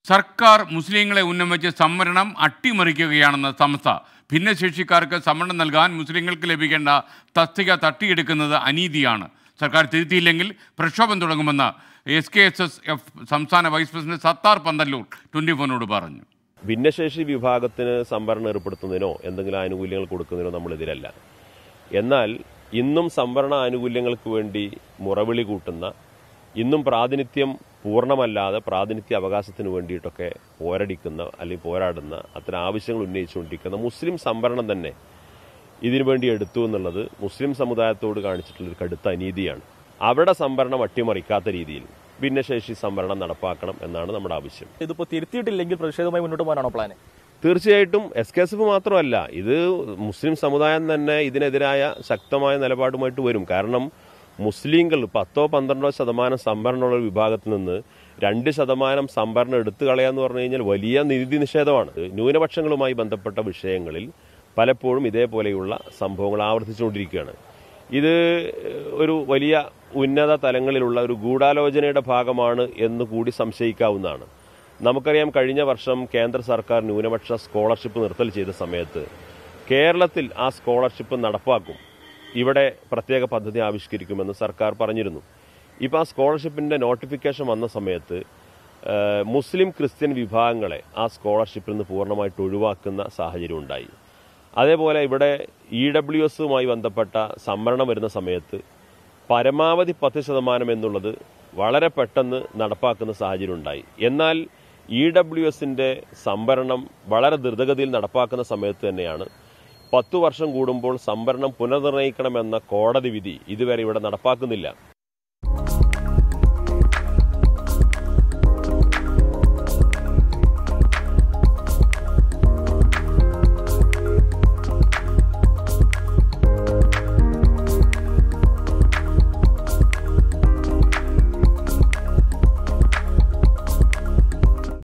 സർക്കാർ മുസ്ലിങ്ങളെ ഉന്നമിച്ച് സംവരണം അട്ടിമറിക്കുകയാണെന്ന് സംസ്ഥ ഭിന്നശേഷിക്കാർക്ക് സംവരണം നൽകാൻ മുസ്ലിങ്ങൾക്ക് ലഭിക്കേണ്ട തസ്തിക തട്ടിയെടുക്കുന്നത് അനീതിയാണ് സർക്കാർ തിരുത്തിയില്ലെങ്കിൽ പ്രക്ഷോഭം തുടങ്ങുമെന്ന് S K S S F സംസ്ഥാന vice president Sattar Panthalloor twenty ഫോറിനോട് പറഞ്ഞു ഭിന്നശേഷി വിഭാഗത്തിന് സംവരണം ഏർപ്പെടുത്തുന്നതിനോ എന്തെങ്കിലും ആനുകൂല്യങ്ങൾ കൊടുക്കുന്നതിനോ നമ്മൾ എതിരല്ല എന്നാൽ ഇന്നും സംവരണ ആനുകൂല്യങ്ങൾക്ക് വേണ്ടി മുറവിളി കൂട്ടുന്ന ഇന്നും പ്രാതിനിധ്യം പൂർണ്ണമല്ലാതെ പ്രാതിനിധ്യ അവകാശത്തിന് വേണ്ടിയിട്ടൊക്കെ പോരടിക്കുന്ന അല്ലെങ്കിൽ പോരാടുന്ന അത്തരം ആവശ്യങ്ങൾ ഉന്നയിച്ചുകൊണ്ടിരിക്കുന്ന മുസ്ലിം സംവരണം തന്നെ ഇതിനു വേണ്ടി എടുത്തു എന്നുള്ളത് മുസ്ലിം സമുദായത്തോട് കാണിച്ചിട്ടുള്ള ഒരു കടുത്ത അനീതിയാണ് അവരുടെ സംവരണം അട്ടിമറിക്കാത്ത രീതിയിൽ ഭിന്നശേഷി സംവരണം നടപ്പാക്കണം എന്നാണ് നമ്മുടെ ആവശ്യം ഇതിപ്പോ തിരുത്തിയിട്ടില്ലെങ്കിൽ പ്രതിഷേധവുമായി മുന്നോട്ട് പോകാനാണോ പ്ലാൻ തീർച്ചയായിട്ടും എസ് കെ എസ് എഫ് മാത്രമല്ല ഇത് മുസ്ലിം സമുദായം തന്നെ ഇതിനെതിരായ ശക്തമായ നിലപാടുമായിട്ട് വരും കാരണം മുസ്ലിങ്ങൾ പത്തോ പന്ത്രണ്ടോ ശതമാനം സംവരണമുള്ള ഒരു വിഭാഗത്തിൽ നിന്ന് രണ്ട് ശതമാനം സംവരണം എടുത്തു കളയാന്ന് പറഞ്ഞു കഴിഞ്ഞാൽ വലിയ നികുതി നിഷേധമാണ് ന്യൂനപക്ഷങ്ങളുമായി ബന്ധപ്പെട്ട വിഷയങ്ങളിൽ പലപ്പോഴും ഇതേപോലെയുള്ള സംഭവങ്ങൾ ആവർത്തിച്ചുകൊണ്ടിരിക്കുകയാണ് ഇത് ഒരു വലിയ ഉന്നത തലങ്ങളിലുള്ള ഒരു ഗൂഢാലോചനയുടെ ഭാഗമാണ് എന്ന് കൂടി സംശയിക്കാവുന്നതാണ് നമുക്കറിയാം കഴിഞ്ഞ വർഷം കേന്ദ്ര സർക്കാർ ന്യൂനപക്ഷ സ്കോളർഷിപ്പ് നിർത്തൽ ചെയ്ത സമയത്ത് കേരളത്തിൽ ആ സ്കോളർഷിപ്പ് നടപ്പാക്കും ഇവിടെ പ്രത്യേക പദ്ധതി ആവിഷ്കരിക്കുമെന്ന് സർക്കാർ പറഞ്ഞിരുന്നു ഇപ്പോൾ ആ സ്കോളർഷിപ്പിന്റെ നോട്ടിഫിക്കേഷൻ വന്ന സമയത്ത് ഏഹ്, മുസ്ലിം ക്രിസ്ത്യൻ വിഭാഗങ്ങളെ ആ സ്കോളർഷിപ്പിൽ നിന്ന് പൂർണ്ണമായിട്ട് ഒഴിവാക്കുന്ന സാഹചര്യം ഉണ്ടായി അതേപോലെ ഇവിടെ ഇ ഡബ്ല്യു എസുമായി ബന്ധപ്പെട്ട സംവരണം വരുന്ന സമയത്ത് പരമാവധി പത്ത് ശതമാനം എന്നുള്ളത് വളരെ പെട്ടെന്ന് നടപ്പാക്കുന്ന സാഹചര്യം ഉണ്ടായി എന്നാൽ ഇ ഡബ്ല്യു എസിന്റെ സംവരണം വളരെ ദ്രുതഗതിയിൽ നടപ്പാക്കുന്ന സമയത്ത് തന്നെയാണ് പത്തു വർഷം കൂടുമ്പോൾ സംവരണം പുനർനിർണയിക്കണമെന്ന കോടതി വിധി ഇതുവരെ ഇവിടെ നടപ്പാക്കുന്നില്ല